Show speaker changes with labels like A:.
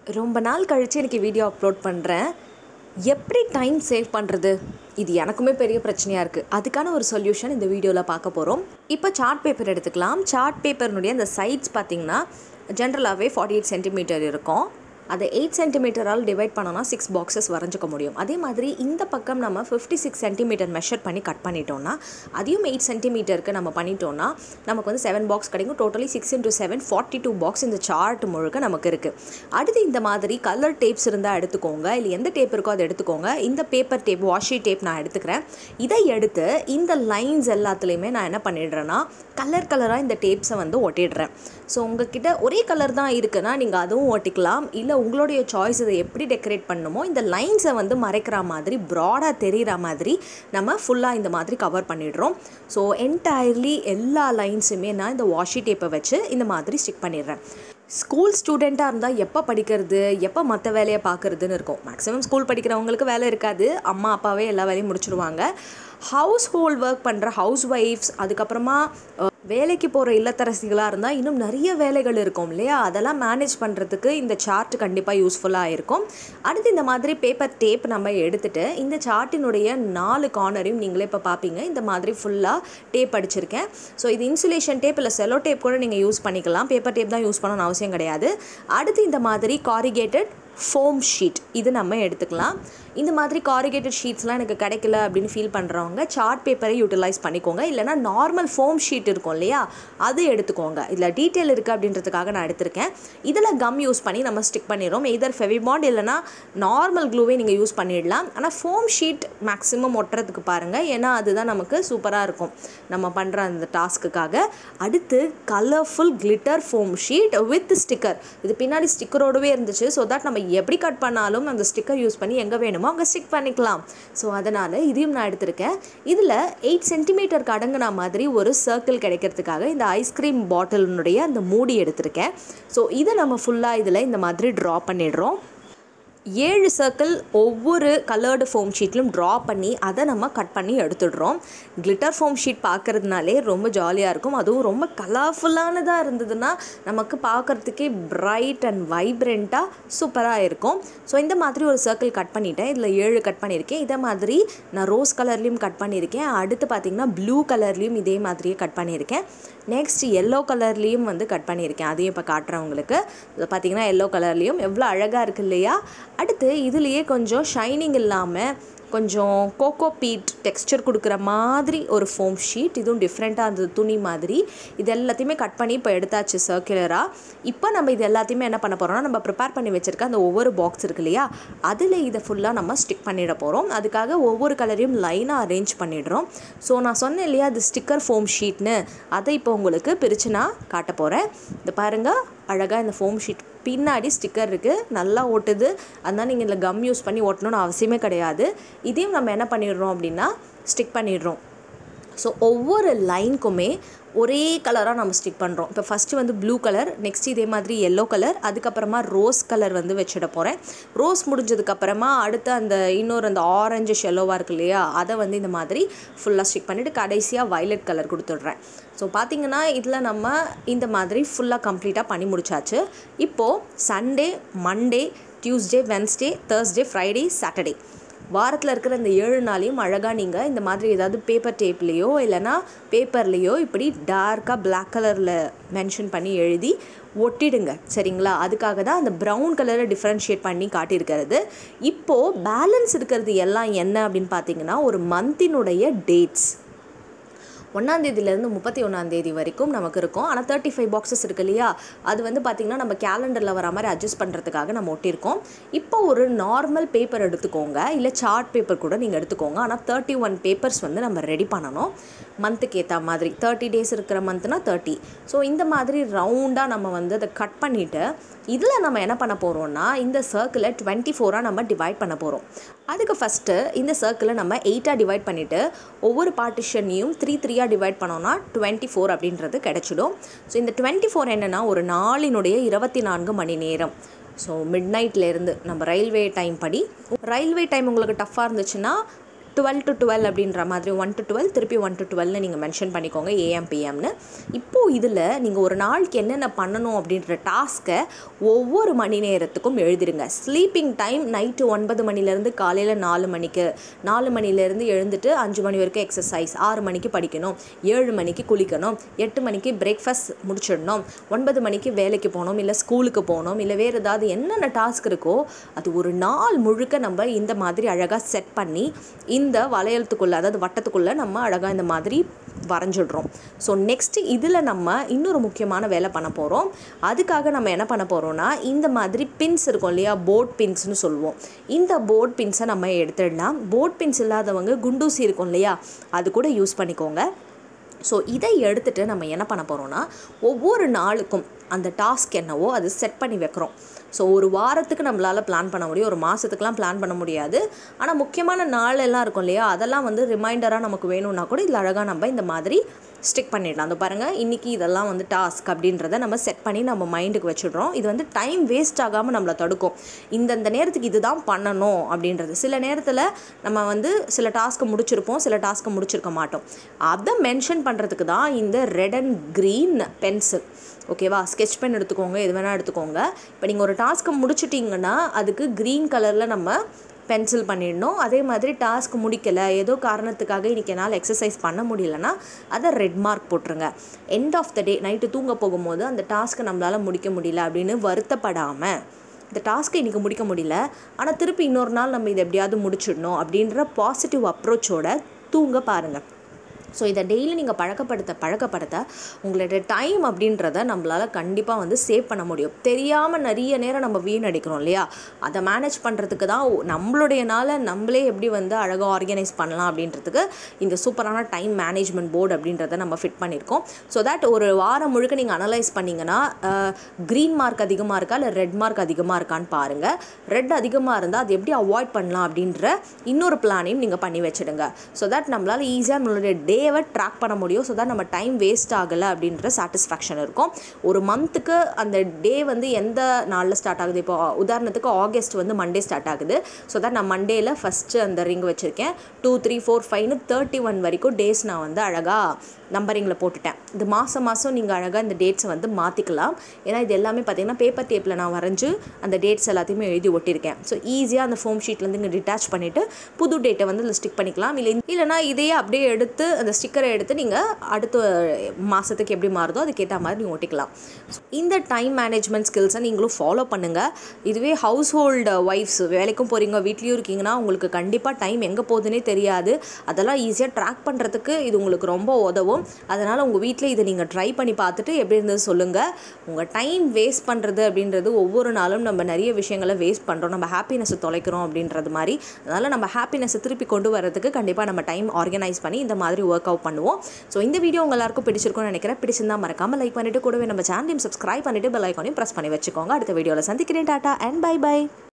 A: ரொம்ப நாள் கழித்து எனக்கு வீடியோ அப்லோட் பண்ணுறேன் எப்படி டைம் சேவ் பண்ணுறது இது எனக்குமே பெரிய பிரச்சனையாக இருக்குது அதுக்கான ஒரு சொல்யூஷன் இந்த வீடியோவில் பார்க்க போகிறோம் இப்போ சார்ட் பேப்பர் எடுத்துக்கலாம் சார்ட் பேப்பர்னுடைய அந்த சைட்ஸ் பார்த்திங்கன்னா ஜென்ரலாகவே ஃபார்ட்டி எயிட் சென்டிமீட்டர் இருக்கும் அதை எயிட் சென்டிமீட்டரால் டிவைட் பண்ணோன்னா சிக்ஸ் பாக்ஸஸ் வரைஞ்சிக்க முடியும் அதே மாதிரி இந்த பக்கம் நம்ம ஃபிஃப்டி சிக்ஸ் சென்டிமீட்டர் மெஷர் பண்ணி கட் பண்ணிட்டோம்னா அதையும் எயிட் சென்டிமீட்டருக்கு நம்ம பண்ணிட்டோம்னா நமக்கு வந்து செவன் பாக்ஸ் கிடைக்கும் totally six into seven forty two box இந்த சார்ட் முழுக்க நமக்கு இருக்குது அடுத்து இந்த மாதிரி கலர் டேப்ஸ் இருந்தால் எடுத்துக்கோங்க இல்லை எந்த டேப் இருக்கோ அதை எடுத்துக்கோங்க இந்த பேப்பர் டேப் வாஷி டேப் நான் எடுத்துக்கிறேன் இதை எடுத்து இந்த லைன்ஸ் எல்லாத்துலேயுமே நான் என்ன பண்ணிடுறேன்னா கலர் கலராக இந்த டேப்ஸை வந்து ஒட்டிடுறேன் ஸோ உங்ககிட்ட ஒரே கலர் தான் இருக்குன்னா நீங்கள் அதுவும் ஒட்டிக்கலாம் இல்லை உங்களுடைய சாய்ஸ் இதை எப்படி டெக்கரேட் பண்ணணுமோ இந்த லைன்ஸை வந்து மறைக்கிற மாதிரி ப்ராடாக தெரிகிற மாதிரி நம்ம ஃபுல்லாக இந்த மாதிரி கவர் பண்ணிடுறோம் ஸோ என்டையர்லி எல்லா லைன்ஸுமே நான் இந்த வாஷி டேப்பை வச்சு இந்த மாதிரி ஸ்டிக் பண்ணிடுறேன் ஸ்கூல் ஸ்டூடெண்ட்டாக இருந்தால் எப்போ படிக்கிறது எப்போ மற்ற வேலையை பார்க்குறதுன்னு இருக்கும் மேக்ஸிமம் ஸ்கூல் படிக்கிறவங்களுக்கு வேலை இருக்காது அம்மா அப்பாவே எல்லா வேலையும் முடிச்சிடுவாங்க ஹவுஸ் ஹோல்ட் ஒர்க் பண்ணுற ஹவுஸ் ஒய்ஃப்ஸ் அதுக்கப்புறமா அஹ், வேலைக்கு போகிற இல்லத்தரசிகளாக இருந்தால் இன்னும் நிறைய வேலைகள் இருக்கும் இல்லையா அதெல்லாம் மேனேஜ் பண்ணுறதுக்கு இந்த சார்ட் கண்டிப்பாக யூஸ்ஃபுல்லாக இருக்கும் அடுத்து இந்த மாதிரி பேப்பர் டேப் நம்ம எடுத்துகிட்டு இந்த சார்ட்டினுடைய நாலு கார்னரையும் நீங்களே இப்போ பார்ப்பீங்க இந்த மாதிரி ஃபுல்லாக டேப் அடிச்சிருக்கேன் ஸோ இது இன்சுலேஷன் டேப் இல்லை செலோ டேப் கூட நீங்கள் யூஸ் பண்ணிக்கலாம் பேப்பர் டேப் தான் யூஸ் பண்ணணும்னு அவசியம் கிடையாது அடுத்து இந்த மாதிரி காரிகேட்டட் ஃபோம் ஷீட் இது நம்ம எடுத்துக்கலாம் இந்த மாதிரி காரிகேட்டட் ஷீட்ஸ்லாம் எனக்கு கிடைக்கல அப்படின்னு ஃபீல் பண்ணுறவங்க சார்ட் பேப்பரை யூட்டிலைஸ் பண்ணிக்கோங்க இல்லைனா நார்மல் ஃபோம் ஷீட் இருக்கும் இல்லையா அது எடுத்துக்கோங்க இதில் டீட்டெயில் இருக்குது அப்படின்றதுக்காக நான் எடுத்திருக்கேன் இதில் கம் யூஸ் பண்ணி நம்ம ஸ்டிக் பண்ணிடுறோம் எதர் ஃபெவிபாண்ட் இல்லைனா நார்மல் க்ளூவே நீங்கள் யூஸ் பண்ணிடலாம் ஆனால் ஃபோம் ஷீட் மேக்ஸிமம் ஒட்டுறதுக்கு பாருங்கள் ஏன்னா அதுதான் நமக்கு சூப்பராக இருக்கும் நம்ம பண்ணுற அந்த டாஸ்க்குக்காக அடுத்து colourful glitter foam sheet with sticker இது பின்னாடி ஸ்டிக்கரோடவே இருந்துச்சு ஸோ தட் நம்ம எப்படி கட் பண்ணாலும் அந்த ஸ்டிக்கர் யூஸ் பண்ணி எங்கே வேணுமோ அங்கே ஸ்டிக் பண்ணிக்கலாம் ஸோ அதனால் இதையும் நான் எடுத்திருக்கேன் இதில் எயிட் சென்டிமீட்டருக்கு அடங்குன மாதிரி ஒரு சர்க்கிள் கிடைக்கிறதுக்காக இந்த ஐஸ்கிரீம் பாட்டிலினுடைய அந்த மூடி எடுத்திருக்கேன் ஸோ இதை நம்ம ஃபுல்லாக இதில் இந்த மாதிரி ட்ரா பண்ணிடுறோம் ஏழு சர்க்கிள் ஒவ்வொரு கலர்டு ஃபோம் ஷீட்லையும் ட்ரா பண்ணி அதை நம்ம கட் பண்ணி எடுத்துடுறோம் கிளிட்டர் ஃபோம் ஷீட் பார்க்குறதுனாலே ரொம்ப ஜாலியாக இருக்கும் அதுவும் ரொம்ப கலர்ஃபுல்லானதாக இருந்ததுன்னா நமக்கு பார்க்குறதுக்கே பிரைட் அண்ட் வைப்ரண்ட்டாக சூப்பராக இருக்கும் ஸோ இந்த மாதிரி ஒரு சர்க்கிள் கட் பண்ணிட்டேன் இதில் ஏழு கட் பண்ணியிருக்கேன் இதே மாதிரி நான் ரோஸ் கலர்லேயும் கட் பண்ணியிருக்கேன் அடுத்து பார்த்திங்கன்னா ப்ளூ கலர்லேயும் இதே மாதிரியே கட் பண்ணியிருக்கேன் நெக்ஸ்ட் எல்லோ கலர்லேயும் வந்து கட் பண்ணியிருக்கேன் அதையும் இப்போ காட்டுறேன் உங்களுக்கு இது பார்த்தீங்கன்னா எல்லோ கலர்லேயும் எவ்வளோ அழகாக இருக்குது இல்லையா அடுத்து இதுலேயே கொஞ்சம் ஷைனிங் இல்லாமல் கொஞ்சம் கோகோ பீட் டெக்ஸ்சர் கொடுக்குற மாதிரி ஒரு ஃபோம் ஷீட் இதுவும் டிஃப்ரெண்ட்டாக இருந்தது துணி மாதிரி இது எல்லாத்தையுமே கட் பண்ணி இப்போ எடுத்தாச்சு சர்க்குலராக இப்போ நம்ம இது எல்லாத்தையுமே என்ன பண்ண போகிறோம்னா நம்ம ப்ரிப்பேர் பண்ணி வச்சுருக்க அந்த ஒவ்வொரு பாக்ஸ் இருக்கு இல்லையா அதில் இதை ஃபுல்லாக நம்ம ஸ்டிக் பண்ணிட போகிறோம் அதுக்காக ஒவ்வொரு கலரையும் லைனாக அரேஞ்ச் பண்ணிடுறோம் ஸோ நான் சொன்னேன் இல்லையா அது ஸ்டிக்கர் ஃபோம் ஷீட்னு அதை இப்போ உங்களுக்கு பிரித்து நான் காட்ட போகிறேன் இந்த பாருங்கள் அழகாக இந்த ஃபோம் ஷீட் பின்னாடி ஸ்டிக்கர் இருக்குது நல்லா ஒட்டுது அதனால் நீங்கள் இதில் கம் யூஸ் பண்ணி ஒட்டணும்னு அவசியமே கிடையாது இதையும் நம்ம என்ன பண்ணிடுறோம் அப்படின்னா ஸ்டிக் பண்ணிடுறோம் ஸோ ஒவ்வொரு லைனுக்குமே ஒரே கலராக நம்ம ஸ்டிக் பண்ணுறோம் இப்போ ஃபஸ்ட்டு வந்து ப்ளூ கலர் நெக்ஸ்ட் இதே மாதிரி எல்லோ கலர் அதுக்கப்புறமா ரோஸ் கலர் வந்து வச்சிட போகிறேன் ரோஸ் முடிஞ்சதுக்கப்புறமா அடுத்து அந்த இன்னொரு அந்த ஆரஞ்சு ஷெல்லோவாக இருக்கு இல்லையா அதை வந்து இந்த மாதிரி ஃபுல்லாக ஸ்டிக் பண்ணிவிட்டு கடைசியாக வயலட் கலர் கொடுத்துட்றேன் ஸோ பார்த்தீங்கன்னா இதில் நம்ம இந்த மாதிரி ஃபுல்லாக கம்ப்ளீட்டாக பண்ணி முடிச்சாச்சு இப்போது Sunday Monday Tuesday Wednesday Thursday Friday Saturday வாரத்தில் இருக்கிற இந்த ஏழு நாளையும் அழகாக நீங்கள் இந்த மாதிரி ஏதாவது பேப்பர் டேப்லேயோ இல்லைனா பேப்பர்லேயோ இப்படி டார்க்காக Black கலரில் மென்ஷன் பண்ணி எழுதி ஒட்டிடுங்க சரிங்களா அதுக்காக தான் அந்த ப்ரௌன் கலரை டிஃப்ரென்ஷியேட் பண்ணி காட்டியிருக்கிறது இப்போது பேலன்ஸ் இருக்கிறது எல்லாம் என்ன அப்படின்னு பார்த்தீங்கன்னா ஒரு மந்தினுடைய டேட்ஸ் ஒன்றாந்தேதியிலேருந்து முப்பத்தி ஒன்றாந்தேதி வரைக்கும் நமக்கு இருக்கும் ஆனால் தேர்ட்டி ஃபைவ் பாக்ஸஸ் இருக்கு இல்லையா அது வந்து பார்த்திங்கன்னா நம்ம கேலண்டரில் வர மாதிரி அட்ஜஸ்ட் பண்ணுறதுக்காக நம்ம ஒட்டியிருக்கோம் இப்போ ஒரு நார்மல் பேப்பர் எடுத்துக்கோங்க இல்லை சார்ட் பேப்பர் கூட நீங்கள் எடுத்துக்கோங்க ஆனால் தேர்ட்டி ஒன் பேப்பர்ஸ் வந்து நம்ம ரெடி பண்ணணும் மந்த்துக்கு ஏற்ற மாதிரி தேர்ட்டி டேஸ் இருக்கிற மந்த்னா தேர்ட்டி ஸோ இந்த மாதிரி ரவுண்டாக நம்ம வந்து அதை கட் பண்ணிவிட்டு இதில் நம்ம என்ன பண்ண போகிறோம்னா இந்த சர்க்கிளை டுவெண்ட்டி ஃபோராக நம்ம டிவைட் பண்ண போகிறோம் அதுக்கு ஃபஸ்ட்டு இந்த சர்க்கிளை நம்ம எயிட்டாக டிவைட் பண்ணிவிட்டு ஒவ்வொரு பார்ட்டிஷனையும் த்ரீ த்ரீயாக டிவைட் பண்ணோன்னா டுவெண்ட்டி ஃபோர் அப்படின்றது கிடச்சிடும் ஸோ இந்த டுவெண்ட்டி ஃபோர் என்னென்னா ஒரு நாளினுடைய இருபத்தி நான்கு மணி நேரம் ஸோ மிட் நைட்லேருந்து நம்ம ரயில்வே டைம் படி ரயில்வே டைம் உங்களுக்கு டஃப்பாக இருந்துச்சுன்னா டுவெல் டு டுவெல் அப்படின்ற மாதிரி ஒன் டு டுவெல் திருப்பி ஒன் டு டுவெல்னு நீங்கள் மென்ஷன் பண்ணிக்கோங்க ஏஎம் பிஎம்னு இப்போது இதில் நீங்கள் ஒரு நாளுக்கு என்னென்ன பண்ணணும் அப்படின்ற டாஸ்க்கை ஒவ்வொரு மணி நேரத்துக்கும் எழுதிடுங்க ஸ்லீப்பிங் டைம் நைட்டு ஒன்பது மணிலேருந்து காலையில் நாலு மணிக்கு நாலு மணிலேருந்து எழுந்துட்டு அஞ்சு மணி வரைக்கும் எக்ஸசைஸ் ஆறு மணிக்கு படிக்கணும் ஏழு மணிக்கு குளிக்கணும் எட்டு மணிக்கு பிரேக்ஃபாஸ்ட் முடிச்சிடணும் ஒன்பது மணிக்கு வேலைக்கு போகணும் இல்லை ஸ்கூலுக்கு போகணும் இல்லை வேறு ஏதாவது என்னென்ன டாஸ்க் இருக்கோ அது ஒரு நாள் முழுக்க நம்ம இந்த மாதிரி அழகாக செட் பண்ணி இந்த வளையத்துக்குள்ளே அதாவது வட்டத்துக்குள்ளே நம்ம அழகாக இந்த மாதிரி வரைஞ்சிடுறோம் ஸோ நெக்ஸ்ட்டு இதில் நம்ம இன்னொரு முக்கியமான வேலை பண்ண போகிறோம் அதுக்காக நம்ம என்ன பண்ண போகிறோம்னா இந்த மாதிரி பின்ஸ் இருக்கும் இல்லையா போட் பின்ஸ்னு சொல்லுவோம் இந்த போட் பின்ஸை நம்ம எடுத்துடலாம் போட் பின்ஸ் இல்லாதவங்க குண்டூசி இருக்கும் இல்லையா அது கூட யூஸ் பண்ணிக்கோங்க ஸோ இதை எடுத்துகிட்டு நம்ம என்ன பண்ண போகிறோம்னா ஒவ்வொரு நாளுக்கும் அந்த டாஸ்க் என்னவோ அது செட் பண்ணி வைக்கிறோம் ஸோ ஒரு வாரத்துக்கு நம்மளால் பிளான் பண்ண முடியும் ஒரு மாதத்துக்குலாம் பிளான் பண்ண முடியாது ஆனால் முக்கியமான நாள் எல்லாம் இருக்கும் இல்லையா அதெல்லாம் வந்து ரிமைண்டராக நமக்கு வேணும்னா கூட இதில் அழகாக நம்ம இந்த மாதிரி ஸ்டிக் பண்ணிடலாம் அந்த பாருங்கள் இன்றைக்கி இதெல்லாம் வந்து டாஸ்க் அப்படின்றத நம்ம செட் பண்ணி நம்ம மைண்டுக்கு வச்சுடுறோம் இது வந்து டைம் வேஸ்ட் ஆகாமல் நம்மளை தடுக்கும் இந்தந்த நேரத்துக்கு இதுதான் பண்ணணும் அப்படின்றது சில நேரத்தில் நம்ம வந்து சில டாஸ்க்கை முடிச்சிருப்போம் சில டாஸ்க்கை முடிச்சிருக்க மாட்டோம் அதை மென்ஷன் பண்ணுறதுக்கு தான் இந்த ரெட் அண்ட் க்ரீன் பென்சில் ஓகேவா ஸ்கெச் பென் எடுத்துக்கோங்க எது வேணால் எடுத்துக்கோங்க இப்போ நீங்கள் ஒரு டாஸ்க்கை முடிச்சிட்டிங்கன்னா அதுக்கு க்ரீன் கலரில் நம்ம பென்சில் பண்ணிடணும் அதே மாதிரி டாஸ்க் முடிக்கலை ஏதோ காரணத்துக்காக இன்றைக்கி என்னால் எக்ஸசைஸ் பண்ண முடியலன்னா அதை ரெட் மார்க் போட்டுருங்க end of the day night தூங்க போகும்போது அந்த டாஸ்க்கை நம்மளால் முடிக்க முடியல அப்படின்னு வருத்தப்படாமல் இந்த டாஸ்க்கை இன்றைக்கி முடிக்க முடியல ஆனால் திருப்பி இன்னொரு நாள் நம்ம இதை எப்படியாவது முடிச்சிடணும் அப்படின்ற பாசிட்டிவ் அப்ரோச்சோட தூங்க பாருங்கள் ஸோ இதை டெய்லி நீங்கள் பழக்கப்படுத்த பழக்கப்படுத்த உங்களோட டைம் அப்படின்றத நம்மளால் கண்டிப்பாக வந்து சேவ் பண்ண முடியும் தெரியாமல் நிறைய நேரம் நம்ம வீணடிக்கிறோம் இல்லையா அதை மேனேஜ் பண்ணுறதுக்கு தான் நம்மளுடைய நாளை நம்மளே எப்படி வந்து அழகாக ஆர்கனைஸ் பண்ணலாம் அப்படின்றதுக்கு இந்த சூப்பரான டைம் மேனேஜ்மெண்ட் போர்டு அப்படின்றத நம்ம ஃபிட் பண்ணியிருக்கோம் ஸோ தட் ஒரு வாரம் முழுக்க நீங்கள் அனலைஸ் பண்ணிங்கன்னா க்ரீன் மார்க் அதிகமாக இருக்கா இல்லை ரெட் மார்க் அதிகமாக இருக்கான்னு பாருங்கள் ரெட் அதிகமாக இருந்தால் அது எப்படி அவாய்ட் பண்ணலாம் அப்படின்ற இன்னொரு பிளானையும் நீங்கள் பண்ணி வச்சுடுங்க ஸோ தட் நம்மளால் ஈஸியாக நம்மளுடைய டேவை ட்ராக் பண்ண முடியும் ஸோ தட் நம்ம டைம் வேஸ்ட் ஆகலை அப்படின்ற சாட்டிஸ்ஃபேக்ஷன் இருக்கும் ஒரு மந்த்துக்கு அந்த டே வந்து எந்த நாளில் ஸ்டார்ட் ஆகுது இப்போ உதாரணத்துக்கு ஆகஸ்ட் வந்து மண்டே ஸ்டார்ட் ஆகுது ஸோ தட் நான் மண்டேயில் ஃபஸ்ட்டு அந்த ரிங் வச்சுருக்கேன் டூ த்ரீ ஃபோர் ஃபைவ்னு தேர்ட்டி ஒன் வரைக்கும் டேஸ் நான் வந்து அழகாக நம்பரிங்கில் போட்டுட்டேன் இது மாதம் மாதம் நீங்கள் அழகாக இந்த டேட்ஸை வந்து மாற்றிக்கலாம் ஏன்னா இது எல்லாமே பார்த்தீங்கன்னா பேப்பர் டேப்பில் நான் வரைஞ்சி அந்த டேட்ஸ் எல்லாத்தையுமே எழுதி ஒட்டியிருக்கேன் ஸோ ஈஸியாக அந்த ஃபோம் ஷீட்லேருந்து இங்கே டிட்டாச் பண்ணிவிட்டு புது டேட்டை வந்து இதில் ஸ்டிக் பண்ணிக்கலாம் இல்லை இல்லைனா இதையே அப்படியே எடுத்து அந்த ஸ்டிக்கரை எடுத்து நீங்கள் அடுத்த மாதத்துக்கு எப்படி மாறுதோ அதுக்கேற்ற மாதிரி நீங்கள் ஒட்டிக்கலாம் இந்த டைம் மேனேஜ்மெண்ட் ஸ்கில்ஸை நீங்களும் ஃபாலோ பண்ணுங்கள் இதுவே ஹவுஸ் ஹோல்டு ஒய்ஃப்ஸ் வேலைக்கும் போகிறீங்க வீட்லேயும் இருக்கீங்கன்னா உங்களுக்கு கண்டிப்பாக டைம் எங்கே போகுதுன்னே தெரியாது அதெல்லாம் ஈஸியாக ட்ராக் பண்ணுறதுக்கு இது உங்களுக்கு ரொம்ப உதவும் அதனால் உங்கள் வீட்டில் இதை நீங்கள் ட்ரை பண்ணி பார்த்துட்டு எப்படி இருந்தது சொல்லுங்கள் உங்கள் டைம் வேஸ்ட் பண்ணுறது அப்படின்றது ஒவ்வொரு நாளும் நம்ம நிறைய விஷயங்களை வேஸ்ட் பண்ணுறோம் நம்ம ஹாப்பினஸை தொலைக்கிறோம் அப்படின்றது மாதிரி அதனால் நம்ம ஹாப்பினஸை திருப்பி கொண்டு வரதுக்கு கண்டிப்பாக நம்ம டைம் ஆர்கனைஸ் பண்ணி இந்த மாதிரி ஒர்க் அவுட் பண்ணுவோம் ஸோ இந்த வீடியோ உங்க எல்லாருக்கும் பிடிச்சிருக்கும்னு நினைக்கிறேன் பிடிச்சிருந்தா மறக்காமல் லைக் பண்ணிவிட்டு கூடவே நம்ம சேனலையும் சப்ஸ்கிரைப் பண்ணிவிட்டு பெல் ஐக்கானையும் ப்ரெஸ் பண்ணி வச்சுக்கோங்க அடுத்த வீடியோவில் சந்திக்கிறேன் டாட்டா அண்ட் பை பை